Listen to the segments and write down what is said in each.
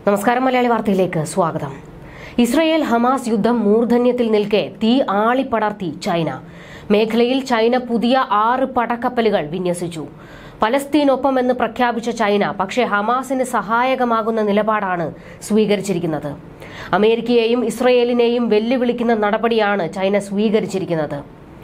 നമസ്കാരം മലയാളി വാർത്തയിലേക്ക് സ്വാഗതം ഇസ്രയേൽ ഹമാസ് യുദ്ധം മൂർധന്യത്തിൽ നിൽക്കെ തീ ആളിപ്പടർത്തി ചൈന മേഖലയിൽ ചൈന പുതിയ ആറ് പടക്കപ്പലുകൾ വിന്യസിച്ചു പലസ്തീനൊപ്പമെന്ന് പ്രഖ്യാപിച്ച ചൈന പക്ഷേ ഹമാസിന് സഹായകമാകുന്ന നിലപാടാണ് സ്വീകരിച്ചിരിക്കുന്നത് അമേരിക്കയെയും ഇസ്രയേലിനെയും വെല്ലുവിളിക്കുന്ന നടപടിയാണ് ചൈന സ്വീകരിച്ചിരിക്കുന്നത്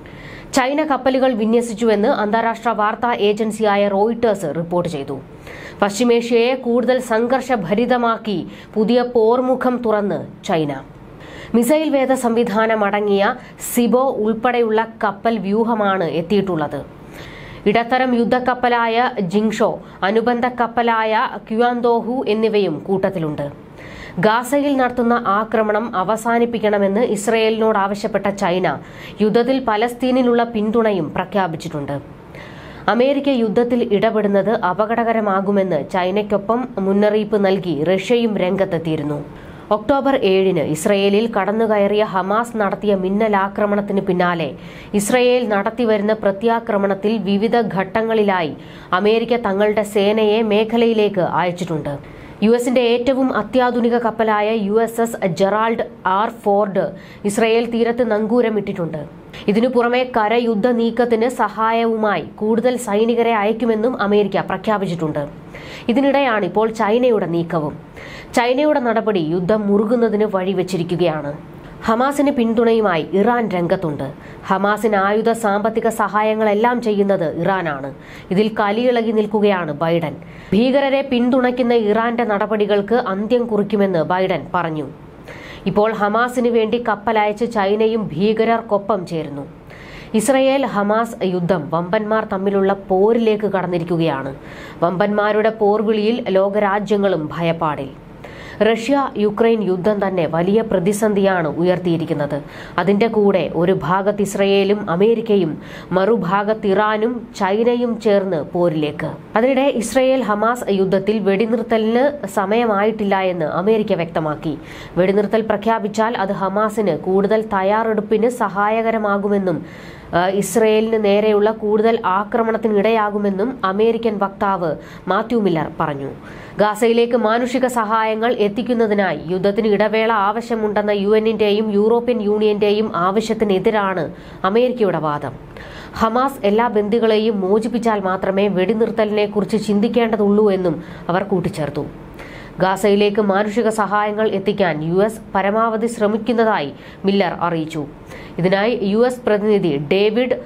ചൈന കപ്പലുകൾ വിന്യസിച്ചുവെന്ന് അന്താരാഷ്ട്ര വാർത്താ ഏജൻസിയായ റോയിട്ടേഴ്സ് റിപ്പോർട്ട് ചെയ്തു പശ്ചിമേഷ്യയെ കൂടുതൽ സംഘർഷഭരിതമാക്കി പുതിയ പോർമുഖം തുറന്ന് ചൈന മിസൈൽ വേദ സംവിധാനം അടങ്ങിയ സിബോ ഉൾപ്പെടെയുള്ള കപ്പൽ വ്യൂഹമാണ് എത്തിയിട്ടുള്ളത് ഇടത്തരം യുദ്ധക്കപ്പലായ ജിങ്ഷോ അനുബന്ധ കപ്പലായ ക്യുവാന്തോഹു എന്നിവയും കൂട്ടത്തിലുണ്ട് ഗാസയിൽ നടത്തുന്ന ആക്രമണം അവസാനിപ്പിക്കണമെന്ന് ഇസ്രയേലിനോട് ആവശ്യപ്പെട്ട ചൈന യുദ്ധത്തിൽ പലസ്തീനിലുള്ള പിന്തുണയും പ്രഖ്യാപിച്ചിട്ടുണ്ട് അമേരിക്ക യുദ്ധത്തിൽ ഇടപെടുന്നത് അപകടകരമാകുമെന്ന് ചൈനയ്ക്കൊപ്പം മുന്നറിയിപ്പ് നൽകി റഷ്യയും രംഗത്തെത്തിയിരുന്നു ഒക്ടോബർ ഏഴിന് ഇസ്രയേലിൽ കടന്നുകയറിയ ഹമാസ് നടത്തിയ മിന്നലാക്രമണത്തിന് പിന്നാലെ ഇസ്രയേൽ നടത്തിവരുന്ന പ്രത്യാക്രമണത്തിൽ വിവിധ ഘട്ടങ്ങളിലായി അമേരിക്ക തങ്ങളുടെ സേനയെ മേഖലയിലേക്ക് അയച്ചിട്ടുണ്ട് യു എസിന്റെ ഏറ്റവും അത്യാധുനിക കപ്പലായ U S S Gerald R Ford Israel തീരത്ത് നങ്കൂരമിട്ടിട്ടുണ്ട് ഇതിനു പുറമെ കരയുദ്ധ നീക്കത്തിന് സഹായവുമായി കൂടുതൽ സൈനികരെ അയക്കുമെന്നും അമേരിക്ക പ്രഖ്യാപിച്ചിട്ടുണ്ട് ഇതിനിടെയാണ് ഇപ്പോൾ ചൈനയുടെ നീക്കവും ചൈനയുടെ നടപടി യുദ്ധം മുറുകുന്നതിന് വഴിവെച്ചിരിക്കുകയാണ് ഹമാസിന് പിന്തുണയുമായി ഇറാൻ രംഗത്തുണ്ട് ഹമാസിന് ആയുധ സാമ്പത്തിക സഹായങ്ങളെല്ലാം ചെയ്യുന്നത് ഇറാനാണ് ഇതിൽ കലിയിളകി നിൽക്കുകയാണ് ബൈഡൻ ഭീകരരെ പിന്തുണയ്ക്കുന്ന ഇറാന്റെ നടപടികൾക്ക് അന്ത്യം കുറിക്കുമെന്ന് ബൈഡൻ പറഞ്ഞു ഇപ്പോൾ ഹമാസിന് വേണ്ടി കപ്പലയച്ച് ചൈനയും ഭീകരർക്കൊപ്പം ചേരുന്നു ഇസ്രയേൽ ഹമാസ് യുദ്ധം വമ്പന്മാർ തമ്മിലുള്ള പോരിലേക്ക് കടന്നിരിക്കുകയാണ് വമ്പന്മാരുടെ പോർവിളിയിൽ ലോകരാജ്യങ്ങളും ഭയപ്പാടിൽ റഷ്യ യുക്രൈൻ യുദ്ധം തന്നെ വലിയ പ്രതിസന്ധിയാണ് ഉയർത്തിയിരിക്കുന്നത് അതിന്റെ കൂടെ ഒരു ഭാഗത്ത് ഇസ്രയേലും അമേരിക്കയും മറുഭാഗത്ത് ഇറാനും ചൈനയും ചേർന്ന് പോരിലേക്ക് അതിനിടെ ഇസ്രയേൽ ഹമാസ് യുദ്ധത്തിൽ വെടിനിർത്തലിന് സമയമായിട്ടില്ല എന്ന് അമേരിക്ക വ്യക്തമാക്കി വെടിനിർത്തൽ പ്രഖ്യാപിച്ചാൽ അത് ഹമാസിന് കൂടുതൽ തയ്യാറെടുപ്പിന് സഹായകരമാകുമെന്നും ഇസ്രയേലിന് നേരെയുള്ള കൂടുതൽ ആക്രമണത്തിനിടയാകുമെന്നും അമേരിക്കൻ വക്താവ് മാത്യു മില്ലർ പറഞ്ഞു ഗാസയിലേക്ക് മാനുഷിക സഹായങ്ങൾ എത്തിക്കുന്നതിനായി യുദ്ധത്തിന് ഇടവേള ആവശ്യമുണ്ടെന്ന യു എന്നിന്റെയും യൂറോപ്യൻ യൂണിയന്റെയും ആവശ്യത്തിനെതിരാണ് അമേരിക്കയുടെ വാദം ഹമാസ് എല്ലാ ബന്ദികളെയും മോചിപ്പിച്ചാൽ മാത്രമേ വെടിനിർത്തലിനെക്കുറിച്ച് ചിന്തിക്കേണ്ടതുള്ളൂ എന്നും അവർ കൂട്ടിച്ചേർത്തു ഗാസയിലേക്ക് മാനുഷിക സഹായങ്ങൾ എത്തിക്കാൻ യു എസ് പരമാവധി ശ്രമിക്കുന്നതായി മില്ലർ അറിയിച്ചു ഇതിനായി യു എസ് പ്രതിനിധി ഡേവിഡ്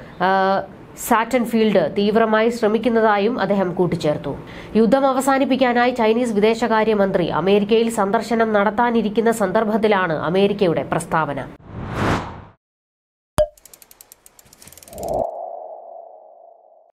സാറ്റൻഫീൽഡ് തീവ്രമായി ശ്രമിക്കുന്നതായും അദ്ദേഹം കൂട്ടിച്ചേർത്തു യുദ്ധം അവസാനിപ്പിക്കാനായി ചൈനീസ് വിദേശകാര്യമന്ത്രി അമേരിക്കയിൽ സന്ദർശനം നടത്താനിരിക്കുന്ന സന്ദർഭത്തിലാണ് അമേരിക്കയുടെ പ്രസ്താവന